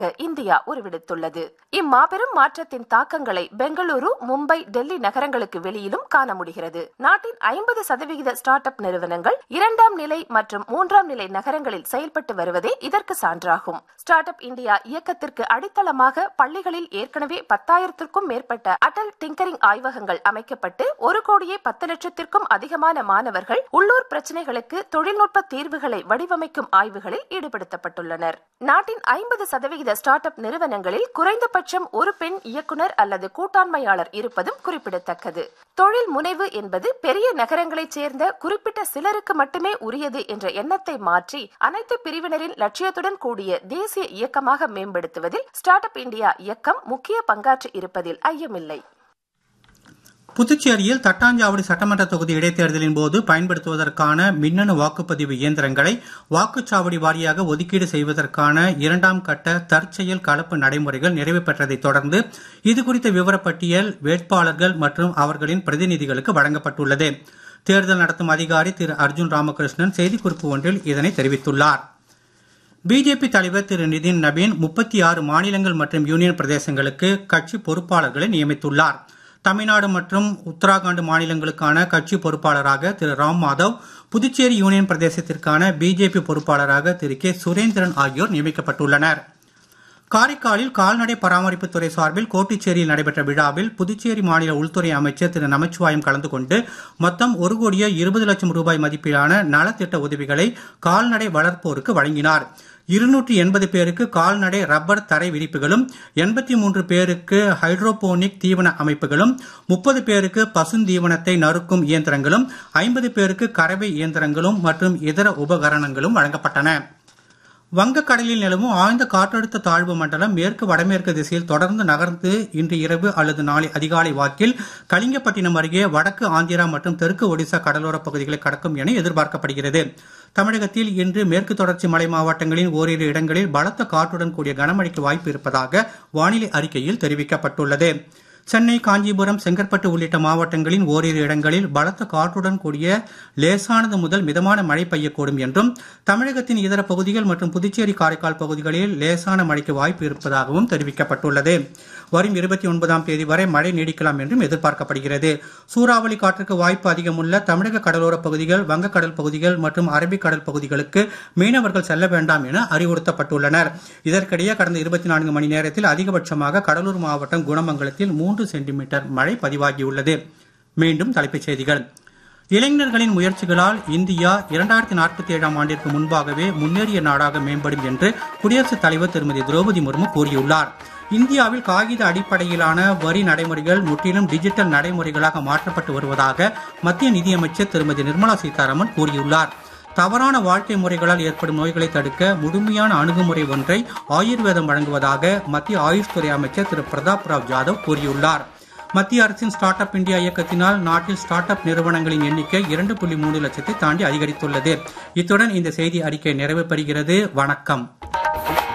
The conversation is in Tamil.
இந்தியா உருவெடுத்துள்ளது இம்மாபெரும் மாற்றத்தின் தாக்கங்களை பெங்களூரு மும்பை டெல்லி நகரங்களுக்கு வெளியிலும் காண முடிகிறது நாட்டின் ஐம்பது சதவிகித ஸ்டார்ட் அப் நிறுவனங்கள் இரண்டாம் நிலை மற்றும் மூன்றாம் நிலை நகரங்களில் செயல்பட்டு வருவதே இதற்கு சான்றாகும் ஸ்டார்ட் அப் இந்தியா இயக்கத்திற்கு அடித்தளமாக பள்ளிகளில் ஏற்கனவே பத்தாயிரத்திற்கும் மேற்பட்ட அடல் டிங்கரிங் ஆய்வகங்கள் அமைக்கப்பட்டு ஒரு கோடியே பத்து லட்சத்திற்கும் அதிகமான மாணவர்கள் உள்ளூர் பிரச்சனைகளுக்கு தொழில்நுட்ப தீர்வுகளை வடிவமைக்கும் ஆய்வுகளில் ஈடுபடுத்தப்பட்டுள்ளனர் நாட்டின் ஐம்பது சதவிகித ஸ்டார்ட் அப் நிறுவனங்களில் குறைந்தபட்சம் ஒரு பெண் இயக்குனர் அல்லது கூட்டாண்மையாளர் இருப்பதும் குறிப்பிடத்தக்கது தொழில் முனைவு என்பது பெரிய நகரங்களைச் சேர்ந்த குறிப்பிட்ட சிலருக்கு மட்டுமே உரியது என்ற எண்ணத்தை மாற்றி அனைத்து பிரிவினரின் லட்சியத்துடன் கூடிய தேசிய இயக்கமாக மேம்படுத்துவதில் ஸ்டார்ட் அப் இந்தியா இயக்கம் முக்கிய பங்காற்றி இருப்பதில் ஐயமில்லை புதுச்சேரியில் தட்டாஞ்சாவடி சட்டமன்ற தொகுதி இடைத்தேர்தலின் போது பயன்படுத்துவதற்கான மின்னணு வாக்குப்பதிவு இயந்திரங்களை வாக்குச்சாவடி வாரியாக ஒதுக்கீடு செய்வதற்கான இரண்டாம் கட்ட தற்செயல் கலப்பு நடைமுறைகள் நிறைவு பெற்றதை தொடர்ந்து இதுகுறித்த விவரப்பட்டியல் வேட்பாளர்கள் மற்றும் அவர்களின் பிரதிநிதிகளுக்கு வழங்கப்பட்டுள்ளது தேர்தல் நடத்தும் அதிகாரி திரு அர்ஜுன் ராமகிருஷ்ணன் செய்திக்குறிப்பு ஒன்றில் இதனை தெரிவித்துள்ளார் பிஜேபி தலைவர் திரு நிதின் நபீன் முப்பத்தி ஆறு மாநிலங்கள் மற்றும் யூனியன் பிரதேசங்களுக்கு கட்சி பொறுப்பாளர்களை நியமித்துள்ளார் தமிழ்நாடு மற்றும் உத்தராகண்ட் மாநிலங்களுக்கான கட்சி பொறுப்பாளராக திரு ராம் மாதவ் புதுச்சேரி யூனியன் பிரதேசத்திற்கான பிஜேபி பொறுப்பாளராக திரு கே சுரேந்திரன் ஆகியோர் நியமிக்கப்பட்டுள்ளனர் காரைக்காலில் கால்நடை பராமரிப்புத்துறை சார்பில் கோட்டிச்சேரியில் நடைபெற்ற விழாவில் புதுச்சேரி மாநில உள்துறை அமைச்சர் திரு நமச்சிவாயம் கலந்து கொண்டு மொத்தம் ஒரு கோடியே இருபது லட்சம் ரூபாய் மதிப்பிலான நலத்திட்ட உதவிகளை கால்நடை வளர்ப்போருக்கு வழங்கினார் இருநூற்றி எண்பது பேருக்கு கால்நடை ரப்பர் தரை விரிப்புகளும் எண்பத்தி மூன்று பேருக்கு ஹைட்ரோபோனிக் தீவன அமைப்புகளும் முப்பது பேருக்கு பசுந்தீவனத்தை நறுக்கும் இயந்திரங்களும் ஐம்பது பேருக்கு கறவை இயந்திரங்களும் மற்றும் இதர உபகரணங்களும் வழங்கப்பட்டன வங்கக்கடலில் நிலவும் ஆழ்ந்த காற்றழுத்த தாழ்வு மண்டலம் மேற்கு வடமேற்கு திசையில் தொடர்ந்து நகர்ந்து இன்று இரவு அல்லது நாளை அதிகாலை வாக்கில் கலிங்கப்பட்டினம் அருகே வடக்கு ஆந்திரா மற்றும் தெற்கு ஒடிசா கடலோரப் பகுதிகளை கடக்கும் என எதிர்பார்க்கப்படுகிறது தமிழகத்தில் இன்று மேற்கு தொடர்ச்சி மலை மாவட்டங்களின் ஓரிரு இடங்களில் பலத்த காற்றுடன் கூடிய கனமழைக்கு வாய்ப்பு இருப்பதாக வானிலை அறிக்கையில் தெரிவிக்கப்பட்டுள்ளது சென்னை காஞ்சிபுரம் செங்கற்பட்டு உள்ளிட்ட மாவட்டங்களின் ஓரிரு இடங்களில் பலத்த காற்றுடன் கூடிய லேசானது முதல் மிதமான மழை பெய்யக்கூடும் என்றும் தமிழகத்தின் இதர பகுதிகள் மற்றும் புதுச்சேரி காரைக்கால் பகுதிகளில் லேசான மழைக்கு வாய்ப்பு இருப்பதாகவும் தெரிவிக்கப்பட்டுள்ளது வரும் இருபத்தி ஒன்பதாம் தேதி வரை மழை நீடிக்கலாம் என்றும் எதிர்பார்க்கப்படுகிறது சூறாவளி காற்றுக்கு வாய்ப்பு அதிகமுள்ள தமிழக கடலோரப் பகுதிகள் வங்கக்கடல் பகுதிகள் மற்றும் அரபிக்கடல் பகுதிகளுக்கு மீனவர்கள் செல்ல வேண்டாம் என அறிவுறுத்தப்பட்டுள்ளனர் இதற்கிடையே கடந்த இருபத்தி நான்கு மணி நேரத்தில் அதிகபட்சமாக கடலூர் மாவட்டம் குணமங்கலத்தில் மூன்று சென்டிமீட்டர் மழை பதிவாகியுள்ளது மீண்டும் தலைப்புச் செய்திகள் இளைஞர்களின் முயற்சிகளால் இந்தியா இரண்டாயிரத்தி நாற்பத்தி ஏழாம் ஆண்டிற்கு முன்பாகவே முன்னேறிய நாடாக மேம்படும் என்று குடியரசுத் தலைவர் திருமதி திரௌபதி முர்மு கூறியுள்ளார் இந்தியாவில் காகித அடிப்படையிலான வரி நடைமுறைகள் முற்றிலும் டிஜிட்டல் நடைமுறைகளாக மாற்றப்பட்டு வருவதாக மத்திய நிதியமைச்சர் திருமதி நிர்மலா சீதாராமன் கூறியுள்ளார் தவறான வாழ்க்கை முறைகளால் ஏற்படும் நோய்களை தடுக்க முழுமையான அணுகுமுறை ஒன்றை ஆயுர்வேதம் வழங்குவதாக மத்திய ஆயுஷ் துறை அமைச்சர் திரு பிரதாப் ராவ் ஜாதவ் கூறியுள்ளார் மத்திய அரசின் ஸ்டார்ட் அப் இந்தியா இயக்கத்தினால் நாட்டில் ஸ்டார்ட் அப் நிறுவனங்களின் எண்ணிக்கை இரண்டு புள்ளி மூன்று லட்சத்தை தாண்டி அதிகரித்துள்ளது இத்துடன் இந்த செய்தி அறிக்கை நிறைவு பெறுகிறது வணக்கம்